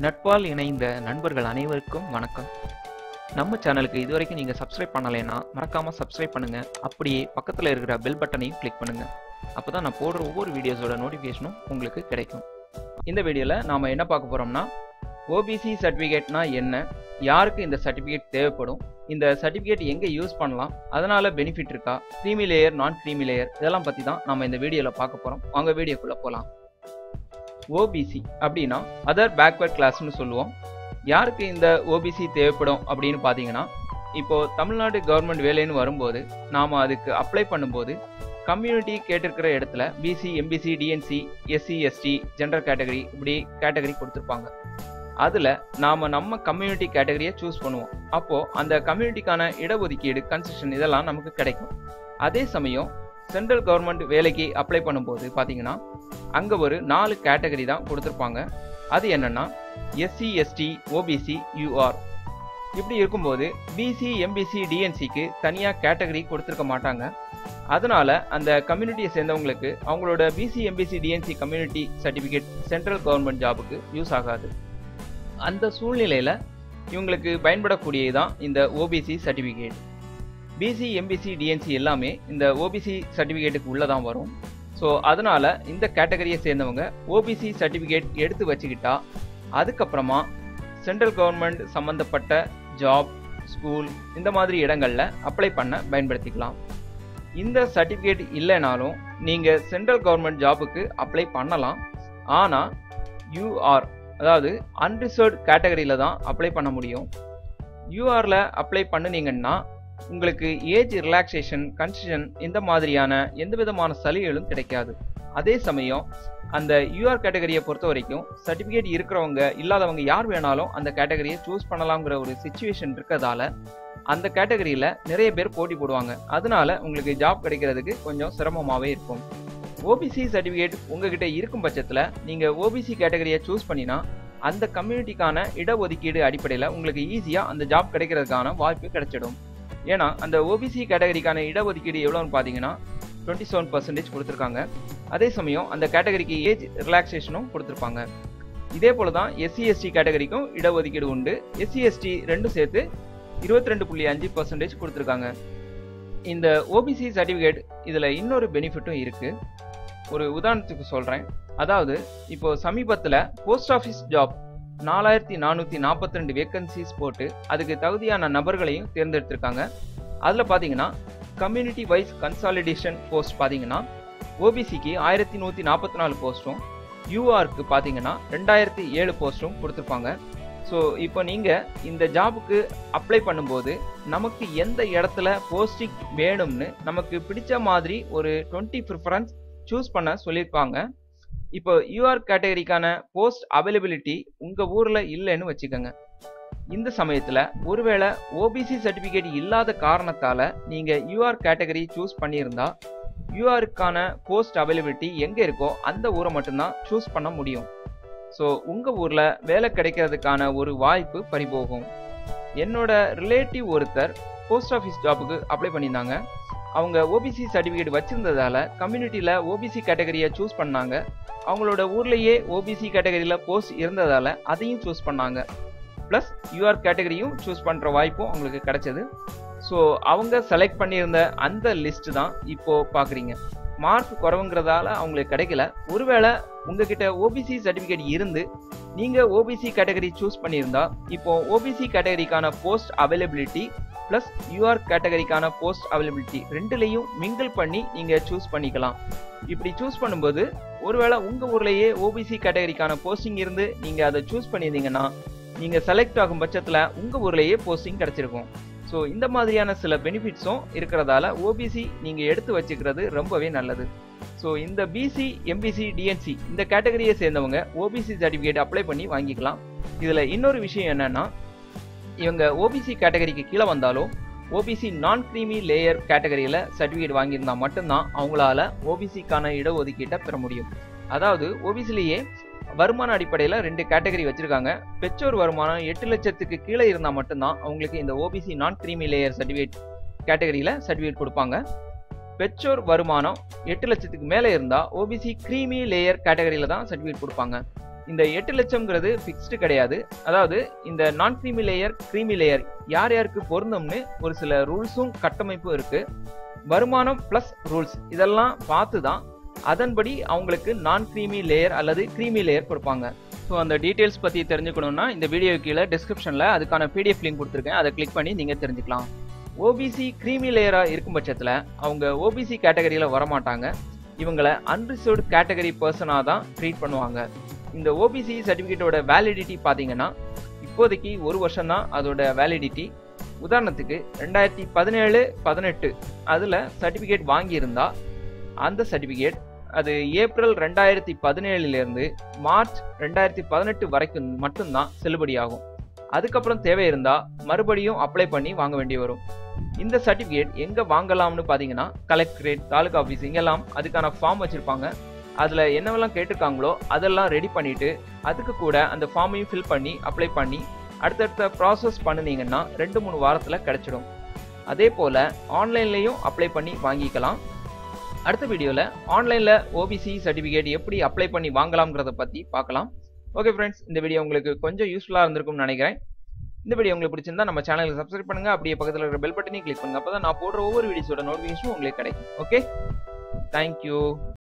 நட்பால் இணைந்த நண்பர்கள் அனைவருக்கும் வணக்கம் நம்ம சேனலுக்கு இதுவரைக்கும் நீங்கள் சப்ஸ்கிரைப் பண்ணலைன்னா மறக்காமல் சப்ஸ்கிரைப் பண்ணுங்கள் அப்படியே பக்கத்தில் இருக்கிற பெல் பட்டனையும் கிளிக் பண்ணுங்கள் அப்போ தான் நான் போடுற ஒவ்வொரு வீடியோஸோட நோட்டிஃபிகேஷனும் உங்களுக்கு கிடைக்கும் இந்த வீடியோவில் நாம் என்ன பார்க்க போகிறோம்னா ஓபிசி சர்டிஃபிகேட்னா என்ன யாருக்கு இந்த சர்டிஃபிகேட் தேவைப்படும் இந்த சர்டிஃபிகேட் எங்கே யூஸ் பண்ணலாம் அதனால பெனிஃபிட் இருக்கா creamy layer non creamy layer இதெல்லாம் பற்றி தான் நம்ம இந்த வீடியோவில் பார்க்க போகிறோம் வாங்க வீடியோக்குள்ளே போகலாம் ஓபிசி அப்படின்னா அதர் பேக்வர்ட் கிளாஸ்னு சொல்லுவோம் யாருக்கு இந்த ஓபிசி தேவைப்படும் அப்படின்னு பார்த்தீங்கன்னா இப்போ தமிழ்நாடு கவர்மெண்ட் வேலைன்னு வரும்போது நாம் அதுக்கு அப்ளை பண்ணும்போது கம்யூனிட்டி கேட்டிருக்கிற இடத்துல BC MBC DNC SC ST general category இப்படி கேட்டகரி கொடுத்துருப்பாங்க அதில் நாம் நம்ம கம்யூனிட்டி கேட்டகரியை சூஸ் பண்ணுவோம் அப்போது அந்த கம்யூனிட்டிக்கான இடஒதுக்கீடு கன்செஷன் இதெல்லாம் நமக்கு கிடைக்கும் அதே சமயம் சென்ட்ரல் கவர்மெண்ட் வேலைக்கு அப்ளை பண்ணும்போது பார்த்தீங்கன்னா அங்கே ஒரு நாலு கேட்டகரி தான் கொடுத்துருப்பாங்க அது என்னன்னா எஸ்சி எஸ்டி ஓபிசி யூஆர் இப்படி இருக்கும்போது பிசி எம்பிசி டிஎன்சிக்கு தனியாக கேட்டகரி கொடுத்துருக்க மாட்டாங்க அதனால அந்த கம்யூனிட்டியை சேர்ந்தவங்களுக்கு அவங்களோட BC MBC DNC community certificate central government ஜாபுக்கு யூஸ் ஆகாது அந்த சூழ்நிலையில் இவங்களுக்கு பயன்படக்கூடியது தான் இந்த OBC certificate BC MBC DNC எல்லாமே இந்த ஓபிசி சர்டிஃபிகேட்டுக்கு உள்ளே தான் வரும் ஸோ அதனால் இந்த கேட்டகரியை சேர்ந்தவங்க ஓபிசி சர்டிஃபிகேட் எடுத்து வச்சுக்கிட்டா அதுக்கப்புறமா சென்ட்ரல் கவர்மெண்ட் சம்மந்தப்பட்ட ஜாப் ஸ்கூல் இந்த மாதிரி இடங்களில் அப்ளை பண்ண பயன்படுத்திக்கலாம் இந்த சர்டிஃபிகேட் இல்லைனாலும் நீங்கள் சென்ட்ரல் கவர்மெண்ட் ஜாபுக்கு அப்ளை பண்ணலாம் ஆனால் யூஆர் அதாவது அன்ரிசர்வ்ட் கேட்டகரியில் தான் அப்ளை பண்ண முடியும் யூஆரில் அப்ளை பண்ணுனீங்கன்னா உங்களுக்கு ஏஜ் ரிலாக்ஸேஷன் கன்செஷன் இந்த மாதிரியான எந்த விதமான சலுகைகளும் கிடைக்காது அதே சமயம் அந்த யூஆர் கேட்டகரியை பொறுத்த வரைக்கும் சர்டிஃபிகேட் இருக்கிறவங்க இல்லாதவங்க யார் வேணாலும் அந்த கேட்டகரியை சூஸ் பண்ணலாங்கிற ஒரு சுச்சுவேஷன் இருக்கிறதால அந்த கேட்டகரியில் நிறைய பேர் போட்டி போடுவாங்க அதனால உங்களுக்கு ஜாப் கிடைக்கிறதுக்கு கொஞ்சம் சிரமமாகவே இருக்கும் ஓபிசி சர்டிஃபிகேட் உங்ககிட்ட இருக்கும் பட்சத்தில் நீங்கள் ஓபிசி கேட்டகரியை சூஸ் பண்ணினா அந்த கம்யூனிட்டிக்கான இடஒதுக்கீடு அடிப்படையில் உங்களுக்கு ஈஸியாக அந்த ஜாப் கிடைக்கிறதுக்கான வாய்ப்பு கிடைச்சிடும் ஏன்னா அந்த ஓபிசி கேட்டகரிக்கான இடஒதுக்கீடு எவ்வளோன்னு பார்த்தீங்கன்னா டுவெண்ட்டி செவன் பர்சன்டேஜ் கொடுத்துருக்காங்க அதே சமயம் அந்த கேட்டகரிக்கு ஏஜ் ரிலாக்ஸேஷனும் கொடுத்துருப்பாங்க இதே போல தான் எஸ்சி எஸ்டி கேட்டகரிக்கும் இடஒதுக்கீடு உண்டு எஸ்சி எஸ்டி ரெண்டும் சேர்த்து இருபத்தி ரெண்டு புள்ளி அஞ்சு பர்சன்டேஜ் கொடுத்துருக்காங்க இந்த ஓபிசி சர்டிஃபிகேட் இதில் இன்னொரு பெனிஃபிட்டும் இருக்குது ஒரு உதாரணத்துக்கு சொல்கிறேன் அதாவது இப்போ சமீபத்தில் போஸ்ட் ஆஃபீஸ் ஜாப் நாலாயிரத்தி நானூற்றி நாற்பத்தி ரெண்டு வேக்கன்சிஸ் போட்டு அதுக்கு தகுதியான நபர்களையும் தேர்ந்தெடுத்திருக்காங்க அதில் பார்த்தீங்கன்னா கம்யூனிட்டி வைஸ் கன்சாலிடேஷன் போஸ்ட் பார்த்தீங்கன்னா ஓபிசிக்கு ஆயிரத்தி நூற்றி நாற்பத்தி நாலு போஸ்ட்டும் யூஆருக்கு பார்த்தீங்கன்னா ரெண்டாயிரத்தி ஏழு போஸ்ட்டும் கொடுத்துருப்பாங்க ஸோ இப்போ நீங்கள் இந்த ஜாபுக்கு அப்ளை பண்ணும்போது நமக்கு எந்த இடத்துல போஸ்டிங் வேணும்னு நமக்கு பிடிச்ச மாதிரி ஒரு டுவெண்ட்டி ப்ரிஃபரன்ஸ் சூஸ் பண்ண சொல்லியிருப்பாங்க இப்போ யூஆர் கேட்டகரிக்கான போஸ்ட் அவைலபிலிட்டி உங்கள் ஊரில் இல்லைன்னு வச்சுக்கோங்க இந்த சமயத்தில் ஒருவேளை ஓபிசி சர்டிஃபிகேட் இல்லாத காரணத்தால் நீங்கள் யூஆர் கேட்டகரி சூஸ் பண்ணியிருந்தா யூஆருக்கான போஸ்ட் அவைலபிலிட்டி எங்கே இருக்கோ அந்த ஊரை மட்டும்தான் சூஸ் பண்ண முடியும் ஸோ உங்கள் ஊரில் வேலை கிடைக்கிறதுக்கான ஒரு வாய்ப்பு பறிபோகும் என்னோட ரிலேட்டிவ் ஒருத்தர் போஸ்ட் ஆஃபீஸ் ஜாபுக்கு அப்ளை பண்ணியிருந்தாங்க அவங்க ஓபிசி சர்டிஃபிகேட் வச்சிருந்ததால கம்யூனிட்டியில் ஓபிசி கேட்டகரியை சூஸ் பண்ணாங்க அவங்களோட ஊர்லேயே ஓபிசி கேட்டகரியில் போஸ்ட் இருந்ததால அதையும் சூஸ் பண்ணாங்க ப்ளஸ் யூஆர் கேட்டகரியும் சூஸ் பண்ணுற வாய்ப்பும் அவங்களுக்கு கிடைச்சது ஸோ அவங்க செலக்ட் பண்ணியிருந்த அந்த லிஸ்ட் தான் இப்போ பார்க்குறீங்க மார்க் குறவுங்கிறதால அவங்களுக்கு கிடைக்கல ஒருவேளை உங்ககிட்ட ஓபிசி சர்டிஃபிகேட் இருந்து நீங்கள் ஓபிசி கேட்டகரி சூஸ் பண்ணியிருந்தா இப்போ ஓபிசி கேட்டகரிக்கான போஸ்ட் அவைலபிலிட்டி ப்ளஸ் யூஆர் கேட்டகரிக்கான போஸ்ட் அவைலபிலிட்டி ரெண்டுலேயும் மிங்கிள் பண்ணி நீங்கள் சூஸ் பண்ணிக்கலாம் இப்படி சூஸ் பண்ணும்போது ஒருவேளை உங்கள் ஊர்லேயே ஓபிசி கேட்டகரிக்கான போஸ்டிங் இருந்து நீங்கள் அதை சூஸ் பண்ணியிருந்தீங்கன்னா நீங்கள் செலக்ட் ஆகும் பட்சத்தில் உங்கள் ஊர்லேயே போஸ்டிங் கிடச்சிருக்கும் ஸோ இந்த மாதிரியான சில பெனிஃபிட்ஸும் இருக்கிறதால ஓபிசி நீங்கள் எடுத்து வச்சுக்கிறது ரொம்பவே நல்லது ஸோ இந்த பிசி எம்பிசி டிஎன்சி இந்த கேட்டகரியை சேர்ந்தவங்க ஓபிசி சர்டிஃபிகேட் அப்ளை பண்ணி வாங்கிக்கலாம் இதில் இன்னொரு விஷயம் என்னன்னா இவங்க ஓபிசி கேட்டகரிக்கு கீழே வந்தாலும் ஓபிசி நான் க்ரீமி லேயர் கேட்டகரியில் சர்டிஃபிகேட் வாங்கியிருந்தா மட்டும்தான் அவங்களால ஓபிசிக்கான இடஒதுக்கீட்டை பெற முடியும் அதாவது ஓபிசிலேயே வருமான அடிப்படையில் ரெண்டு கேட்டகரி வச்சிருக்காங்க பெற்றோர் வருமானம் எட்டு லட்சத்துக்கு கீழே இருந்தால் மட்டும்தான் அவங்களுக்கு இந்த OBC non creamy layer certificate கேட்டகரியில் சர்டிஃபிகேட் கொடுப்பாங்க பெற்றோர் வருமானம் எட்டு லட்சத்துக்கு மேலே இருந்தால் ஓபிசி க்ரீமி லேயர் கேட்டகரியில் தான் சர்டிஃபிகேட் கொடுப்பாங்க இந்த எட்டு லட்சம்ங்கிறது ஃபிக்ஸ்டு கிடையாது அதாவது இந்த நான் கிரீமி லேயர் கிரீமி லேயர் யார் யாருக்கு பொருந்தும்னு ஒரு சில ரூல்ஸும் கட்டமைப்பும் இருக்கு வருமானம் ப்ளஸ் ரூல்ஸ் இதெல்லாம் பார்த்து தான் அதன்படி அவங்களுக்கு நான் கிரீமி லேயர் அல்லது கிரீமி லேயர் கொடுப்பாங்க ஸோ அந்த டீட்டெயில்ஸ் பற்றி தெரிஞ்சுக்கணும்னா இந்த வீடியோ கீழே டிஸ்கிரிப்ஷனில் அதுக்கான பிடிஎஃப் லிங்க் கொடுத்துருக்கேன் அதை கிளிக் பண்ணி நீங்கள் தெரிஞ்சுக்கலாம் ஓபிசி கிரீமி லேயராக இருக்கும் பட்சத்தில் அவங்க ஓபிசி கேட்டகரியில் வரமாட்டாங்க இவங்களை அன்ரிசர்வ்டு கேட்டகரி பர்சனாக தான் ட்ரீட் பண்ணுவாங்க இந்த ஓபிசி சர்டிஃபிகேட்டோட வேலிடிட்டி பார்த்தீங்கன்னா இப்போதைக்கு ஒரு வருஷம் தான் அதோட வேலிடிட்டி உதாரணத்துக்கு ரெண்டாயிரத்தி பதினேழு பதினெட்டு அதில் சர்டிஃபிகேட் வாங்கியிருந்தா அந்த சர்டிஃபிகேட் அது ஏப்ரல் ரெண்டாயிரத்தி பதினேழுலேருந்து மார்ச் ரெண்டாயிரத்தி பதினெட்டு வரைக்கும் மட்டும்தான் செல்லுபடியாகும் அதுக்கப்புறம் தேவை இருந்தால் மறுபடியும் அப்ளை பண்ணி வாங்க வேண்டி வரும் இந்த சர்டிஃபிகேட் எங்கே வாங்கலாம்னு பார்த்தீங்கன்னா கலெக்டரேட் தாலுகா ஆஃபீஸ் இங்கெல்லாம் அதுக்கான ஃபார்ம் வச்சுருப்பாங்க அதில் என்னவெல்லாம் கேட்டிருக்காங்களோ அதெல்லாம் ரெடி பண்ணிவிட்டு அதுக்கு கூட அந்த ஃபார்மையும் ஃபில் பண்ணி அப்ளை பண்ணி அடுத்தடுத்த ப்ராசஸ் பண்ணினீங்கன்னா ரெண்டு மூணு வாரத்தில் கிடச்சிடும் அதே போல் ஆன்லைன்லேயும் அப்ளை பண்ணி வாங்கிக்கலாம் அடுத்த வீடியோவில் ஆன்லைனில் ஓபிசி சர்டிஃபிகேட் எப்படி அப்ளை பண்ணி வாங்கலாம்ங்கிறத பற்றி பார்க்கலாம் ஓகே ஃப்ரெண்ட்ஸ் இந்த வீடியோ உங்களுக்கு கொஞ்சம் யூஸ்ஃபுல்லாக இருந்திருக்கும்னு நினைக்கிறேன் இந்த வீடியோ உங்களுக்கு பிடிச்சிருந்தா நம்ம சேனலுக்கு சப்ஸ்கிரைப் பண்ணுங்க அப்படியே பக்கத்தில் இருக்கிற பெல் பட்டனையும் கிளிக் பண்ணுங்க அப்போ தான் நான் போடுற ஒவ்வொரு வீடியோஸோட நோட்டிஃபிகேஷனும் உங்களுக்கு கிடைக்கும் ஓகே தேங்க்யூ